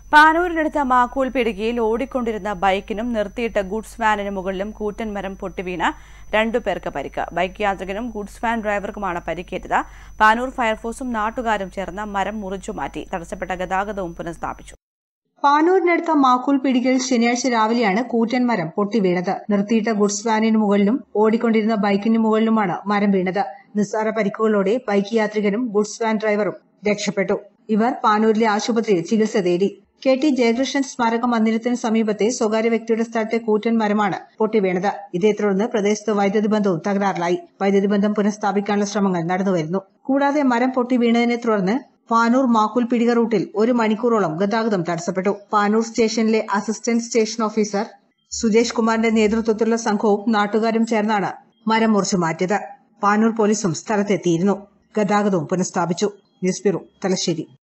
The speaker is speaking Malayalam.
പാനൂരിനടുത്ത മാക്കൂൽ പിടുകിയിൽ ഓടിക്കൊണ്ടിരുന്ന ബൈക്കിനും നിർത്തിയിട്ട ഗുഡ്സ് വാനിന് മുകളിലും കൂറ്റൻ മരം പൊട്ടിവീണ് രണ്ടുപേർക്ക് പരിക്ക് ബൈക്ക് യാത്രികനും ഗുഡ്സ് വാൻ ഡ്രൈവർക്കുമാണ് പരിക്കേറ്റത് പാനൂർ ഫയർഫോഴ്സും നാട്ടുകാരും ചേർന്ന് മരം മുറിച്ചു മാറ്റി തടസ്സപ്പെട്ട ഗതാഗതവും പുനഃസ്ഥാപിച്ചു പാനൂരിനടുത്ത മാക്കൂൽ പിടികൾ ശനിയാഴ്ച രാവിലെയാണ് കൂറ്റൻ മരം പൊട്ടിവീണത് നിർത്തിയിട്ട ഗുഡ്സ് വാനിന് മുകളിലും ഓടിക്കൊണ്ടിരുന്ന ബൈക്കിന് മുകളിലുമാണ് മരം വീണത് നിസ്സാര പരിക്കുകളോടെ ബൈക്ക് യാത്രികനും ഗുഡ്സ് വാൻ ഡ്രൈവറും രക്ഷപ്പെട്ടു ഇവർ പാനൂരിലെ ആശുപത്രിയിൽ ചികിത്സ തേടി കെ ടി ജയകൃഷ്ണൻ സ്മാരക മന്ദിരത്തിന് സമീപത്തെ സ്വകാര്യ വ്യക്തിയുടെ സ്ഥലത്തെ കൂറ്റൻ മരമാണ് പൊട്ടിവീണത് ഇതേ തുടർന്ന് പ്രദേശത്ത് വൈദ്യുതി ബന്ധവും തകരാറിലായി വൈദ്യുതി ബന്ധം പുനഃസ്ഥാപിക്കാനുള്ള ശ്രമങ്ങൾ നടന്നുവരുന്നു കൂടാതെ മരം പൊട്ടി വീണതിനെ തുടർന്ന് പാനൂർ മാക്കുൽ പിടിക റൂട്ടിൽ ഒരു മണിക്കൂറോളം ഗതാഗതം തടസ്സപ്പെട്ടു പാനൂർ സ്റ്റേഷനിലെ അസിസ്റ്റന്റ് സ്റ്റേഷൻ ഓഫീസർ സുജേഷ് കുമാറിന്റെ നേതൃത്വത്തിലുള്ള സംഘവും നാട്ടുകാരും ചേർന്നാണ് മരം മുറിച്ചു മാറ്റിയത് പാനൂർ പോലീസും സ്ഥലത്തെത്തിയിരുന്നു ഗതാഗതവും പുനഃസ്ഥാപിച്ചു ന്യൂസ് ബ്യൂറോ തലശ്ശേരി